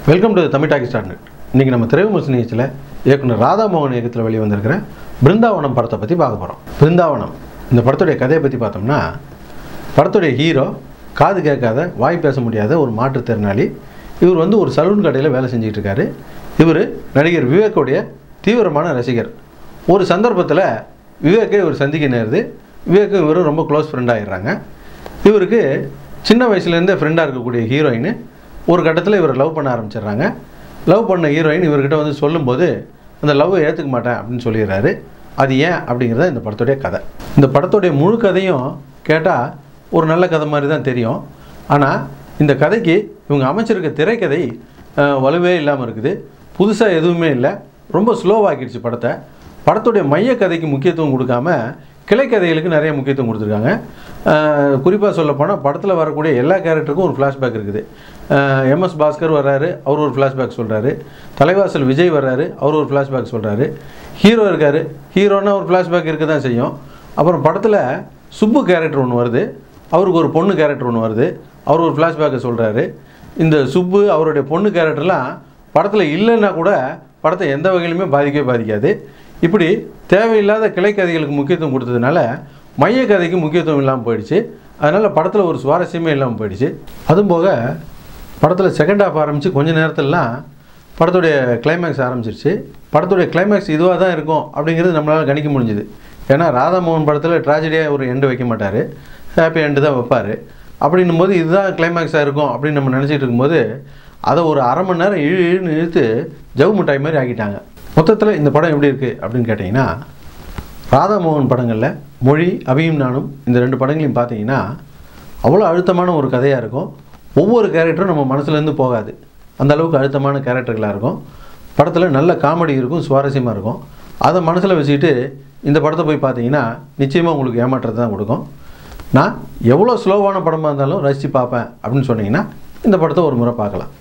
welcome to Tamil talkie star net இன்றைக்கி நம்ம திரைவிமர்சன நிகழ்ச்சியில் இயக்குனர் ராதாமோகன் இயக்கத்தில் வெளியே வந்திருக்கிற பிருந்தாவனம் படத்தை பற்றி பார்க்க போகிறோம் பிருந்தாவனம் இந்த படத்துடைய கதையை பற்றி பார்த்தோம்னா படத்துடைய ஹீரோ காது கேட்காத வாய் பேச முடியாத ஒரு மாற்றுத்திறனாளி இவர் வந்து ஒரு சலூன் கடையில் வேலை செஞ்சுட்டு இருக்காரு இவர் நடிகர் விவேக்குடைய தீவிரமான ரசிகர் ஒரு சந்தர்ப்பத்தில் விவேக்கை இவர் சந்திக்க நேருது விவேக்கும் இவரும் ரொம்ப க்ளோஸ் ஃப்ரெண்ட் ஆகிடுறாங்க இவருக்கு சின்ன வயசுலேருந்தே ஃப்ரெண்டாக இருக்கக்கூடிய ஹீரோயின் ஒரு கட்டத்தில் இவர் லவ் பண்ண ஆரம்பிச்சிடுறாங்க லவ் பண்ண ஹீரோயின் இவர்கிட்ட வந்து சொல்லும்போது அந்த லவ்வை ஏற்றுக்க மாட்டேன் அப்படின்னு சொல்லிடுறாரு அது ஏன் அப்படிங்கிறத இந்த படத்துடைய கதை இந்த படத்துடைய முழு கதையும் கேட்டால் ஒரு நல்ல கதை மாதிரி தான் தெரியும் ஆனால் இந்த கதைக்கு இவங்க அமைச்சிருக்க திரைக்கதை அஹ், வலுவே இல்லாமல் இருக்குது புதுசாக எதுவுமே இல்லை ரொம்ப ஸ்லோவாக்கிடுச்சு படத்தை படத்துடைய மைய கதைக்கு முக்கியத்துவம் கொடுக்காம கிளைக்கதைகளுக்கு நிறைய முக்கியத்துவம் கொடுத்துருக்காங்க குறிப்பாக சொல்லப்போனால் படத்தில் வரக்கூடிய எல்லா கேரக்டருக்கும் ஒரு ஃப்ளாஷ்பேக் இருக்குது எம்எஸ் பாஸ்கர் வர்றாரு அவர் ஒரு ஃப்ளாஷ்பேக் சொல்கிறாரு தலைவாசல் விஜய் வர்றாரு அவர் ஒரு ஃப்ளாஷ்பேக் சொல்கிறாரு ஹீரோ இருக்கார் ஹீரோன்னா ஒரு ஃப்ளாஷ்பேக் இருக்க தான் செய்யும் அப்புறம் படத்தில் சுப்பு கேரக்டர் ஒன்று வருது அவருக்கு ஒரு பொண்ணு கேரக்டர் ஒன்று வருது அவர் ஒரு ஃப்ளாஷ்பேக்கை சொல்கிறாரு இந்த சுப்பு அவருடைய பொண்ணு கேரக்டர்லாம் படத்தில் இல்லைன்னா கூட படத்தை எந்த வகையிலுமே பாதிக்கவே பாதிக்காது இப்படி தேவையில்லாத கிளைக்கதைகளுக்கு முக்கியத்துவம் கொடுத்ததுனால மைய கதைக்கு முக்கியத்துவம் இல்லாமல் போயிடுச்சு அதனால் படத்தில் ஒரு சுவாரஸ்யமே இல்லாமல் போயிடுச்சு அதுவும் போக படத்தில் செகண்ட் ஹாஃப் ஆரம்பித்து கொஞ்ச நேரத்திலலாம் படத்துடைய கிளைமேக்ஸ் ஆரம்பிச்சிருச்சு படத்துடைய கிளைமேக்ஸ் இதுவாக தான் இருக்கும் அப்படிங்கிறது நம்மளால் கணிக்க முடிஞ்சுது ஏன்னா ராதாமோகன் படத்தில் ட்ராஜடியாக ஒரு எண்டு வைக்க மாட்டார் ஹாப்பி எண்டு தான் வைப்பார் அப்படின்னும் போது இதுதான் கிளைமேக்ஸாக இருக்கும் அப்படின்னு நம்ம நினச்சிட்டு இருக்கும்போது அதை ஒரு அரை மணி நேரம் இழு இழுன்னு இழுத்து ஜவு மிட்டாய் மாதிரி ஆக்கிட்டாங்க மொத்தத்தில் இந்த படம் எப்படி இருக்குது அப்படின்னு கேட்டிங்கன்னா ராதாமோகன் படங்களில் மொழி அபியும் நானும் இந்த ரெண்டு படங்களையும் பார்த்தீங்கன்னா அவ்வளோ அழுத்தமான ஒரு கதையாக இருக்கும் ஒவ்வொரு கேரக்டரும் நம்ம மனசுலேருந்து போகாது அந்த அளவுக்கு அழுத்தமான கேரக்டர்களாக இருக்கும் படத்தில் நல்ல காமெடி இருக்கும் சுவாரஸ்யமாக இருக்கும் அதை மனசில் வச்சுக்கிட்டு இந்த படத்தை போய் பார்த்தீங்கன்னா நிச்சயமாக உங்களுக்கு ஏமாற்றத்தை தான் கொடுக்கும் நான் எவ்வளோ ஸ்லோவான படமாக இருந்தாலும் ரசித்து பார்ப்பேன் அப்படின்னு சொன்னீங்கன்னா இந்த படத்தை ஒரு முறை பார்க்கலாம்